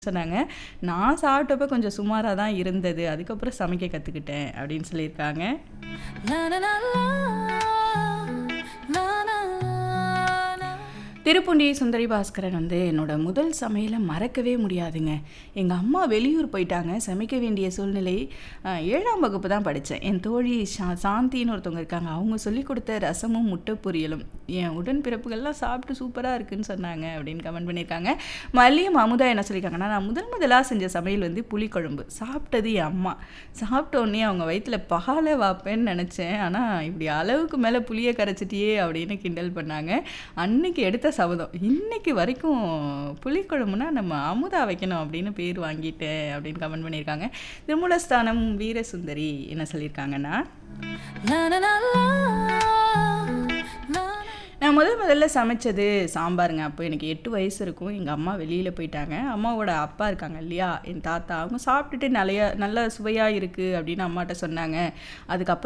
சொன்னாங்க. நான் சாப்பிட்டப்ப கொஞ்சம் சுமாரா தான் இருந்தது. அதுக்கப்புறம் சமைக்க கத்துக்கிட்டேன் அப்படின்னு சொல்லியிருக்காங்க. திருப்புண்டி சுந்தரி பாஸ்கரன் வந்து என்னோட முதல் சமையல மறக்கவே முடியாதுங்க. எங்க அம்மா வெளியூர் போயிட்டாங்க. சமைக்க வேண்டிய சூழ்நிலை. அ 7ஆம் வகுப்பு தான் படிச்சேன். என் தோழி சா சாந்தின்னு ஒருத்தவங்க இருக்காங்க. அவங்க சொல்லிக் குடுத்த ரசமும், முட்டை பொரியலும். என் உடன்பிறப்புகள்லாம் சாப்பிட்டு சூப்பரா இருக்குன்னு சொன்னாங்க அப்படின்னு கமெண்ட் பண்ணியிருக்காங்க. மல்லியம் அமுதா என்ன சொல்லியிருக்காங்கன்னா, நான் முதல் முதலா செஞ்ச சமையல் வந்து புளிக்குழம்பு. சாப்பிட்டது என் அம்மா. சாப்பிட்ட உடனே அவங்க வயித்துல பால வாப்பேன்னு நெனச்சேன். ஆனா இப்படி அளவுக்கு மேல புளிய கரைச்சிட்டியே அப்படின்னு கிண்டல் பண்ணாங்க. அன்னைக்கு எடுத்த சபதம். இன்னைக்கு வரைக்கும் புளிக்குழம்புனா நம்ம அமுதா வைக்கணும் அப்படின்னு பேர் வாங்கிட்டேன் அப்படின்னு கமெண்ட் பண்ணியிருக்காங்க. திருமூலஸ்தானம் வீரசுந்தரி என்ன சொல்லியிருக்காங்கன்னா நான் முதல் முதல்ல சமைச்சது சாம்பாருங்க. அப்போ எனக்கு 8 வயசு இருக்கும். எங்க அம்மா வெளியில போயிட்டாங்க. அம்மாவோட அப்பா இருக்காங்க இல்லையா? என் தாத்தா. அவங்க சாப்பிட்டுட்டு நெறைய நல்ல சுவையா இருக்கு அப்படின்னு அம்மாட்ட சொன்னாங்க. அதுக்கப்புறம்